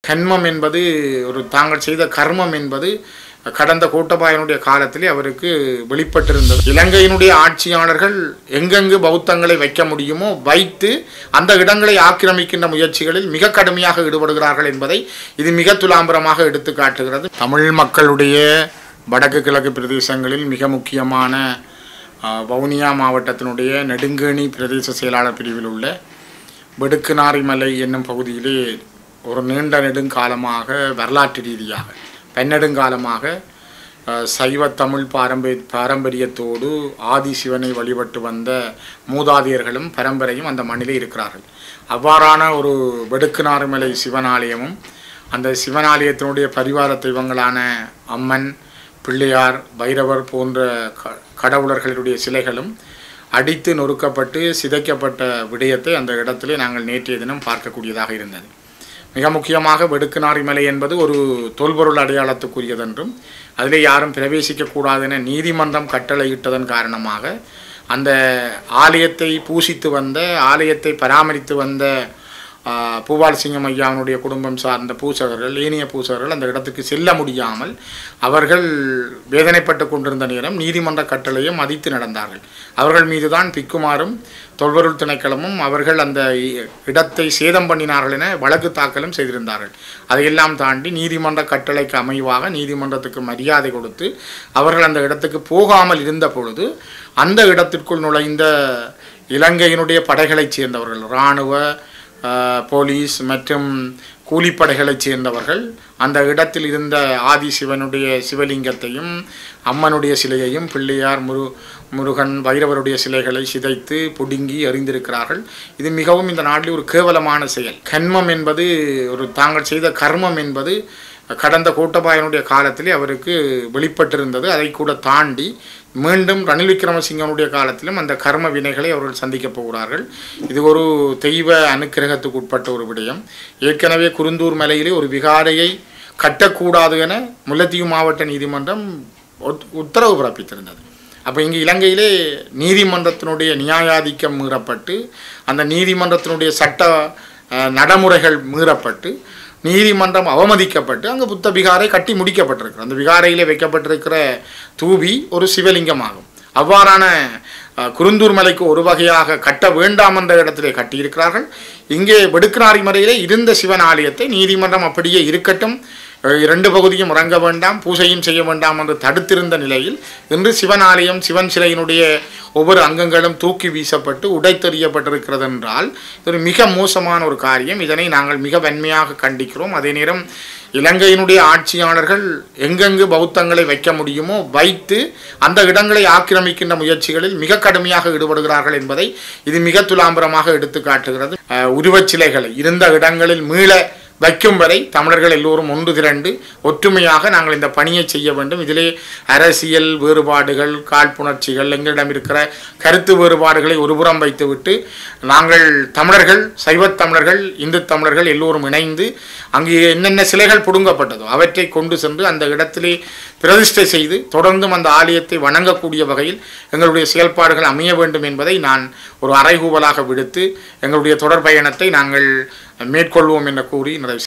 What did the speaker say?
கண்மம் என்பது ஒரு தாங்கள் செய்த கர்மம் என்பது கடந்த கோட்டபாயனுடைய காலத்திலே அவருக்கு வெளிப்பட்டிருந்தது இலங்கையினுடைய ஆட்சியாளர்கள் எங்கெங்கு பௌத்தங்களை வைக்க முடியுமோ வைத்து அந்த இடங்களை ஆக்கிரமிக்கின்ற முயற்சிகளில் மிக கடுமையாக ஈடுபடுகிறார்கள் என்பதை இது மிக துலாம்பரமாக எடுத்து காட்டுகிறது தமிழ் மக்களுடைய வடக்கு கிழக்கு பிரதேசங்களில் மிக முக்கியமான ஆஹ், வவுனியா மாவட்டத்தினுடைய நெடுங்கேணி பிரதேச செயலாளர் பிரிவில் உள்ள வெடுக்குநாரிமலை என்னும் பகுதியிலே ஒரு நீண்ட நெடுங்காலமாக வரலாற்று ரீதியாக பன்னெடுங்காலமாக அஹ், சைவ தமிழ் பாரம்பரிய பாரம்பரியத்தோடு ஆதி சிவனை வழிபட்டு வந்த மூதாதையர்களும் பரம்பரையும் அந்த மண்ணிலே இருக்கிறார்கள் அவ்வாறான ஒரு வெடுக்குநாரிமலை சிவனாலயமும் அந்த சிவனாலயத்தினுடைய பரிவார தெய்வங்களான அம்மன் பிள்ளையார் பைரவர் போன்ற க கடவுளர்களுடைய சிலைகளும் அடித்து நொறுக்கப்பட்டு சிதைக்கப்பட்ட விடயத்தை அந்த இடத்திலே நாங்கள் நேற்றைய தினம் பார்க்கக்கூடியதாக இருந்தது மிக முக்கியமாக வெடுக்குநாரி மலை என்பது ஒரு தொல்பொருள் அடையாளத்துக்குரியதென்றும் அதிலே யாரும் பிரவேசிக்கக்கூடாது என நீதிமன்றம் கட்டளையிட்டதன் காரணமாக அந்த ஆலயத்தை பூசித்து வந்த ஆலயத்தை பராமரித்து வந்த ஆ, பூபால் சிங்கம் ஐயாவுடைய குடும்பம் சார்ந்த பூசகர்கள் ஏனைய பூசகர்கள் அந்த இடத்துக்கு செல்ல முடியாமல் அவர்கள் வேதனைப்பட்டு கொண்டிருந்த நேரம் நீதிமன்ற கட்டளையை மதித்து நடந்தார்கள் அவர்கள் மீதுதான் பிக்குமாரும் தொல்பொருள் திணைக்களமும் அவர்கள் அந்த இ- இடத்தை சேதம் பண்ணினார்கள் என வழக்கு தாக்கலும் செய்திருந்தார்கள் அதையெல்லாம் தாண்டி நீதிமன்ற கட்டளைக்கு அமைவாக நீதிமன்றத்துக்கு மரியாதை கொடுத்து அவர்கள் அந்த இடத்துக்கு போகாமல் இருந்த பொழுது அந்த இடத்திற்குள் நுழைந்த இலங்கையினுடைய படைகளைச் சேர்ந்தவர்கள் இராணுவ ஆஹ், போலீஸ் மற்றும் கூலிப்படைகளைச் சேர்ந்தவர்கள் அந்த இடத்தில் இருந்த ஆதி சிவனுடைய சிவலிங்கத்தையும் அம்மனுடைய சிலையையும் பிள்ளையார் முரு முருகன் பைரவருடைய சிலைகளை சிதைத்து புடுங்கி எறிந்திருக்கிறார்கள் இது மிகவும் இந்த நாட்டில் ஒரு கேவலமான செயல் கண்மம் என்பது ஒரு தாங்கள் செய்த கர்மம் என்பது கடந்த கோட்டபாயனுடைய காலத்திலே அவருக்கு வெளிப்பட்டிருந்தது அதை கூட தாண்டி மீண்டும் ரணில் விக்ரமசிங்கனுடைய காலத்திலும் அந்த கர்ம வினைகளை அவர்கள் சந்திக்கப் போகிறார்கள் இது ஒரு தெய்வ அனுக்கிரகத்துக்கு உட்பட்ட ஒரு விடயம் ஏற்கனவே குருந்தூர் மலையிலே ஒரு விகாரையை கட்டக்கூடாது என முல்லைத்தீவு மாவட்ட நீதிமன்றம் உத்- உத்தரவு பிறப்பித்திருந்தது அப்போ இங்கே இலங்கையிலே நீதிமன்றத்தினுடைய நியாயாதிக்கம் மீறப்பட்டு அந்த நீதிமன்றத்தினுடைய சட்ட அஹ், நடைமுறைகள் மீறப்பட்டு நீதிமன்றம் அவமதிக்கப்பட்டு அங்கே புத்த விகாரை கட்டி முடிக்கப்பட்டிருக்கு அந்த விகாரையிலே வைக்கப்பட்டிருக்கிற தூபி ஒரு சிவலிங்கமாகும் அவ்வாறான அஹ், குருந்தூர் மலைக்கு ஒரு வகையாக கட்ட வேண்டாம் என்ற இடத்திலே கட்டியிருக்கிறார்கள் இங்கே வெடுக்கினாரி மலையிலே இருந்த சிவன் ஆலயத்தை நீதிமன்றம் அப்படியே இருக்கட்டும் அஹ், இரண்டு பகுதியும் இறங்க வேண்டாம் பூஜையும் செய்ய வேண்டாம் என்று தடுத்திருந்த நிலையில் இன்று சிவன் ஆலயம் சிவன் சிலையினுடைய ஒவ்வொரு அங்கங்களும் தூக்கி வீசப்பட்டு உடைத்தெறியப்பட்டிருக்கிறது என்றால் இது ஒரு மிக மோசமான ஒரு காரியம் இதனை நாங்கள் மிக வன்மையாக கண்டிக்கிறோம் அதே நேரம் இலங்கையினுடைய ஆட்சியாளர்கள் எங்கெங்கு பௌத்தங்களை வைக்க முடியுமோ வைத்து அந்த இடங்களை ஆக்கிரமிக்கின்ற முயற்சிகளில் மிக கடுமையாக ஈடுபடுகிறார்கள் என்பதை இது மிக துலாம்பரமாக எடுத்து காட்டுகிறது அஹ், உருவச் சிலைகளை இருந்த இடங்களில் மீள வைக்கும் வரை தமிழர்கள் எல்லோரும் ஒன்று திரண்டு ஒற்றுமையாக நாங்கள் இந்த பணியை செய்ய வேண்டும் இதிலே அரசியல் வேறுபாடுகள் காழ்ப்புணர்ச்சிகள் எங்களிடம் இருக்கிற கருத்து வேறுபாடுகளை ஒருபுறம் வைத்துவிட்டு நாங்கள் தமிழர்கள் சைவத் தமிழர்கள் இந்து தமிழர்கள் எல்லோரும் இணைந்து அங்கே என்னென்ன சிலைகள் புடுங்கப்பட்டதோ அவற்றை கொண்டு சென்று அந்த இடத்திலே பிரதிஷ்டை செய்து தொடர்ந்தும் அந்த ஆலயத்தை வணங்கக்கூடிய வகையில் எங்களுடைய செயல்பாடுகள் அமைய வேண்டும் என்பதை நான் ஒரு அறைகூவலாக விடுத்து எங்களுடைய தொடர் பயணத்தை நாங்கள் மேற்கொள்வோம் என்று கூறி நிறைவு